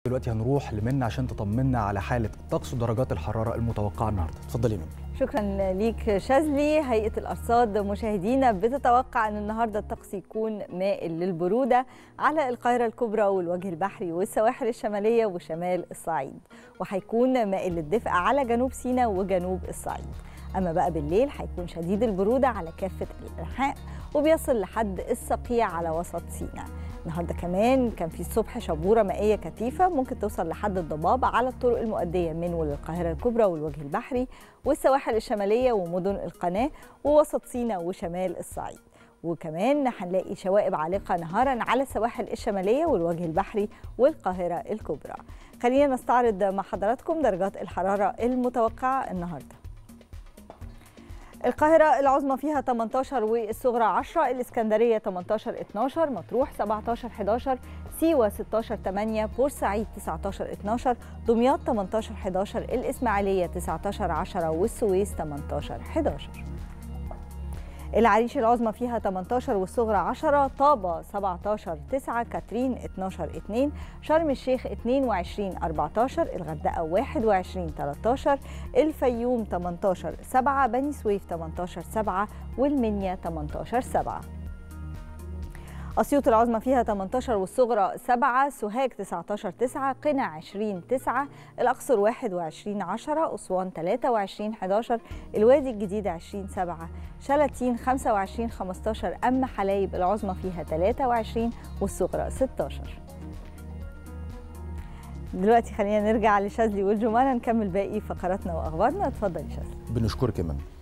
دلوقتي هنروح لمنى عشان تطمنا على حاله الطقس ودرجات الحراره المتوقعه النهارده اتفضلي منى شكرا ليك شاذلي هيئه الارصاد مشاهدينا بتتوقع ان النهارده الطقس يكون مائل للبروده على القاهره الكبرى والوجه البحري والسواحل الشماليه وشمال الصعيد وهيكون مائل للدفء على جنوب سيناء وجنوب الصعيد اما بقى بالليل هيكون شديد البروده على كافه الانحاء وبيصل لحد الصقيع على وسط سيناء النهارده كمان كان في الصبح شبوره مائيه كثيفه ممكن توصل لحد الضباب على الطرق المؤديه من وللقاهره الكبرى والوجه البحري والسواحل الشماليه ومدن القناه ووسط سيناء وشمال الصعيد وكمان هنلاقي شوائب عالقه نهارا على السواحل الشماليه والوجه البحري والقاهره الكبرى خلينا نستعرض مع حضراتكم درجات الحراره المتوقعه النهارده القاهرة العظمى فيها 18 والصغرى 10 الإسكندرية 18 12 مطروح 17 11 سيوة 16 8 بورسعيد 19 12 دمياط 18 11 الإسماعيلية 19 10 والسويس 18 11 العريش العظمى فيها 18 والصغرى 10 طابة 17 9 كاترين 12 2 شرم الشيخ 22 14 الغردقة 21 13 الفيوم 18 7 بني سويف 18 7 والمنيا 18 7 أسيوط العظمى فيها 18 والصغرى 7 سوهاج 19 9 قنا 20 9 الأقصر 21 10 أسوان 23 11 الوادي الجديد 20 7 شلاتين 25 15 أما حلايب العظمى فيها 23 والصغرى 16 دلوقتي خلينا نرجع لشاذلي والجمانة نكمل باقي فقراتنا وأخبارنا اتفضل يا شاذلي بنشكرك يا منى